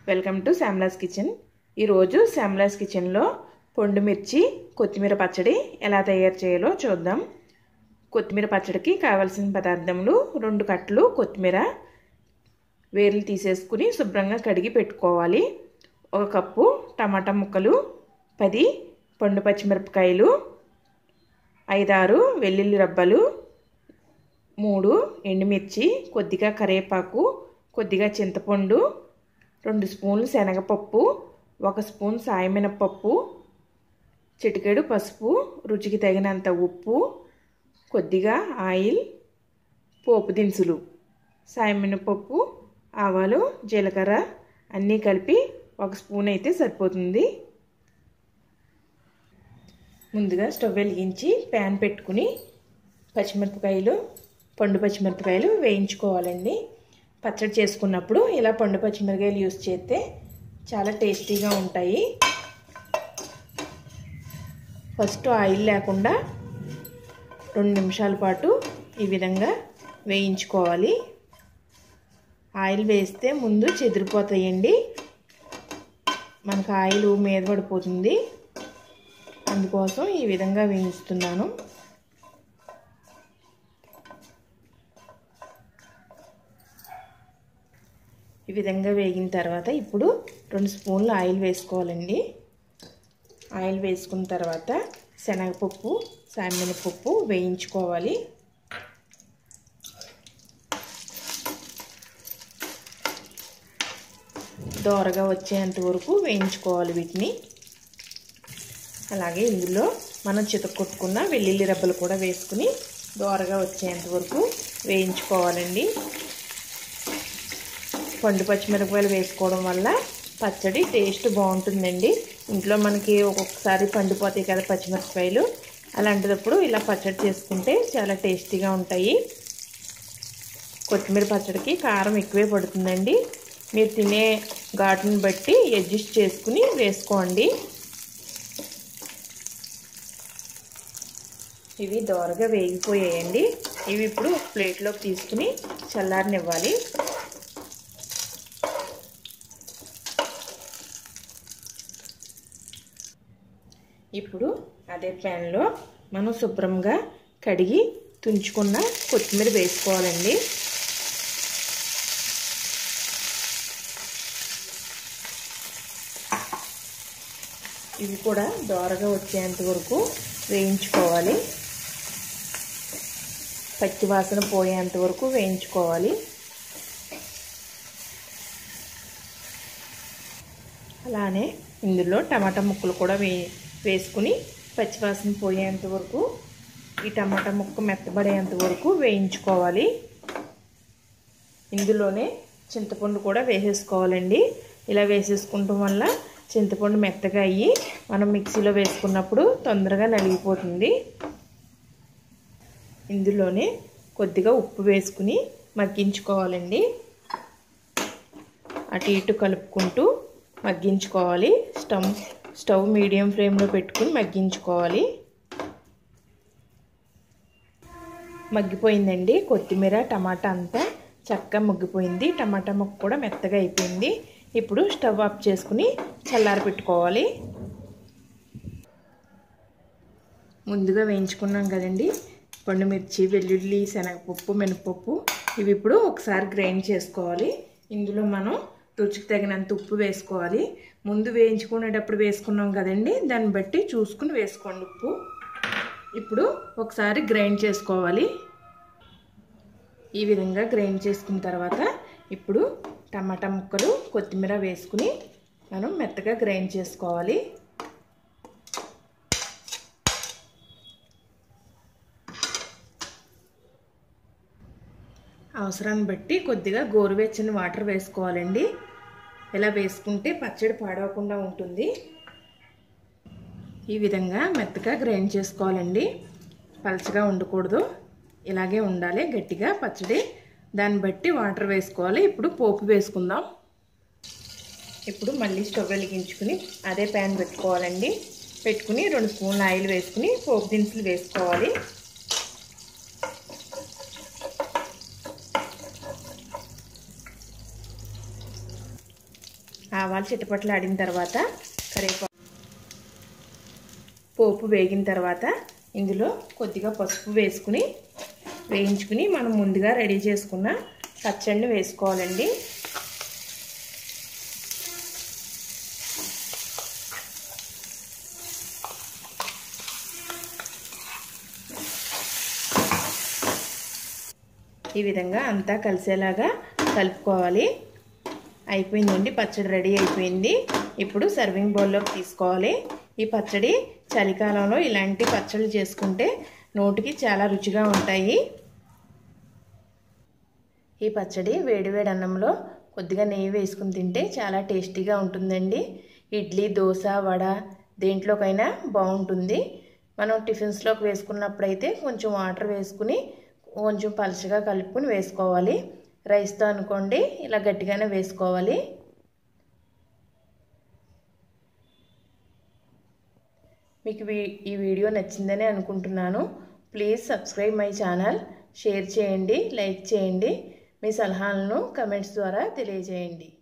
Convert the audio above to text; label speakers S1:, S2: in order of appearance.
S1: welcome to శ్యామ్లాస్ kitchen ఈరోజు శ్యామ్లాస్ కిచెన్లో పొండు మిర్చి కొత్తిమీర పచ్చడి ఎలా తయారు చేయాలో చూద్దాం కొత్తిమీర పచ్చడికి కావలసిన పదార్థములు రెండు కట్టలు కొత్తిమీర వేర్లు తీసేసుకుని శుభ్రంగా కడిగి పెట్టుకోవాలి ఒక కప్పు టమాటా ముక్కలు పది పండు పచ్చిమిరపకాయలు ఐదారు వెల్లుల్లి రబ్బలు మూడు ఎండుమిర్చి కొద్దిగా కరివేపాకు కొద్దిగా చింతపండు రెండు స్పూన్లు శనగపప్పు ఒక స్పూన్ సాయమినపప్పు చిటికెడు పసుపు రుచికి తగినంత ఉప్పు కొద్దిగా ఆయిల్ పోపు దినుసులు సాయమినపప్పు ఆవాలు జీలకర్ర అన్నీ కలిపి ఒక స్పూన్ అయితే సరిపోతుంది ముందుగా స్టవ్ వెలిగించి ప్యాన్ పెట్టుకుని పచ్చిమిరపకాయలు పండు పచ్చిమిరపకాయలు వేయించుకోవాలండి పచ్చడి చేసుకున్నప్పుడు ఇలా పండు పచ్చిమిరపకాయలు యూస్ చేస్తే చాలా టేస్టీగా ఉంటాయి ఫస్ట్ ఆయిల్ లేకుండా రెండు నిమిషాల పాటు ఈ విధంగా వేయించుకోవాలి ఆయిల్ వేస్తే ముందు చెదిరిపోతాయండి మనకు ఆయిల్ మీద పడిపోతుంది అందుకోసం ఈ విధంగా వేయిస్తున్నాను ఈ విధంగా వేగిన తర్వాత ఇప్పుడు రెండు స్పూన్లు ఆయిల్ వేసుకోవాలండి ఆయిల్ వేసుకున్న తర్వాత శనగపప్పు సామినపప్పు వేయించుకోవాలి దోరగా వచ్చేంత వరకు వేయించుకోవాలి వీటిని అలాగే ఇందులో మనం చితకొట్టుకున్న వెల్లుల్లి రబ్బలు కూడా వేసుకుని దోరగా వచ్చేంత వరకు వేయించుకోవాలండి పండు పచ్చిమిరపకాయలు వేసుకోవడం వల్ల పచ్చడి టేస్ట్ బాగుంటుందండి ఇంట్లో మనకి ఒక్కొక్కసారి పండిపోతాయి కదా పచ్చిమిరపకాయలు అలాంటిదప్పుడు ఇలా పచ్చడి చేసుకుంటే చాలా టేస్టీగా ఉంటాయి కొత్తిమీర పచ్చడికి కారం ఎక్కువే పడుతుందండి మీరు తినే ఘాటుని బట్టి అడ్జస్ట్ చేసుకుని వేసుకోండి ఇవి దోరగా వేగిపోయాయండి ఇవి ఇప్పుడు ప్లేట్లోకి తీసుకుని చల్లారనివ్వాలి ఇప్పుడు అదే ప్యాన్లో మనం శుభ్రంగా కడిగి తుంచుకున్న కొత్తిమీర వేసుకోవాలండి ఇవి కూడా దోరగా వచ్చేంత వరకు వేయించుకోవాలి పచ్చి వాసన పోయేంత వరకు వేయించుకోవాలి అలానే ఇందులో టమాటా ముక్కలు కూడా వే వేసుకుని పచ్చివాసన పోయేంత వరకు ఈ టమాటా ముక్క మెత్తబడేంత వరకు వేయించుకోవాలి ఇందులోనే చింతపండు కూడా వేసేసుకోవాలండి ఇలా వేసేసుకోవటం వల్ల చింతపండు మెత్తగా అయ్యి మనం మిక్సీలో వేసుకున్నప్పుడు తొందరగా నలిగిపోతుంది ఇందులోనే కొద్దిగా ఉప్పు వేసుకుని మగ్గించుకోవాలండి అటు ఇటు కలుపుకుంటూ మగ్గించుకోవాలి స్టవ్ స్టవ్ మీడియం ఫ్లేమ్లో పెట్టుకుని మగ్గించుకోవాలి మగ్గిపోయిందండి కొత్తిమీర టమాటా అంతా చక్కగా మగ్గిపోయింది టమాటా ముక్క కూడా మెత్తగా అయిపోయింది ఇప్పుడు స్టవ్ ఆఫ్ చేసుకుని చల్లారి పెట్టుకోవాలి ముందుగా వేయించుకున్నాం కదండి పండుమిర్చి వెల్లుల్లి శనగపప్పు మినపప్పు ఇవి ఇప్పుడు ఒకసారి గ్రైండ్ చేసుకోవాలి ఇందులో మనం రుచికి తగినంత ఉప్పు వేసుకోవాలి ముందు వేయించుకునేటప్పుడు వేసుకున్నాం కదండి దాన్ని బట్టి చూసుకుని వేసుకోండి ఉప్పు ఇప్పుడు ఒకసారి గ్రైండ్ చేసుకోవాలి ఈ విధంగా గ్రైండ్ చేసుకున్న తర్వాత ఇప్పుడు టమాటా ముక్కలు కొత్తిమీర వేసుకుని మనం మెత్తగా గ్రైండ్ చేసుకోవాలి అవసరాన్ని బట్టి కొద్దిగా గోరువెచ్చని వాటర్ వేసుకోవాలండి ఇలా వేసుకుంటే పచ్చడి పాడవకుండా ఉంటుంది ఈ విధంగా మెత్తగా గ్రైండ్ చేసుకోవాలండి పలచగా ఉండకూడదు ఇలాగే ఉండాలి గట్టిగా పచ్చడి దాన్ని బట్టి వాటర్ వేసుకోవాలి ఇప్పుడు పోపు వేసుకుందాం ఇప్పుడు మళ్ళీ స్టవ్ వెలిగించుకుని అదే ప్యాన్ పెట్టుకోవాలండి పెట్టుకుని రెండు స్పూన్ల ఆయిల్ వేసుకుని పోపు దినుసులు వేసుకోవాలి ఆవాలు చిట్టపట్లు ఆడిన తర్వాత కరివేపాకు పోపు వేగిన తర్వాత ఇందులో కొద్దిగా పసుపు వేసుకుని వేయించుకుని మనం ముందుగా రెడీ చేసుకున్న పచ్చడిని వేసుకోవాలండి ఈ విధంగా అంతా కలిసేలాగా కలుపుకోవాలి అయిపోయిందండి పచ్చడి రెడీ అయిపోయింది ఇప్పుడు సర్వింగ్ బౌల్లోకి తీసుకోవాలి ఈ పచ్చడి చలికాలంలో ఇలాంటి పచ్చళ్ళు చేసుకుంటే నోటికి చాలా రుచిగా ఉంటాయి ఈ పచ్చడి వేడివేడి అన్నంలో కొద్దిగా నెయ్యి వేసుకుని తింటే చాలా టేస్టీగా ఉంటుందండి ఇడ్లీ దోశ వడ దేంట్లోకైనా బాగుంటుంది మనం టిఫిన్స్లోకి వేసుకున్నప్పుడైతే కొంచెం వాటర్ వేసుకుని కొంచెం పలుచగా కలుపుకొని వేసుకోవాలి రైస్తో అనుకోండి ఇలా గట్టిగానే వేసుకోవాలి మీకు ఈ వీడియో నచ్చిందని అనుకుంటున్నాను please subscribe my channel share చేయండి లైక్ చేయండి మీ సలహాలను కమెంట్స్ ద్వారా తెలియజేయండి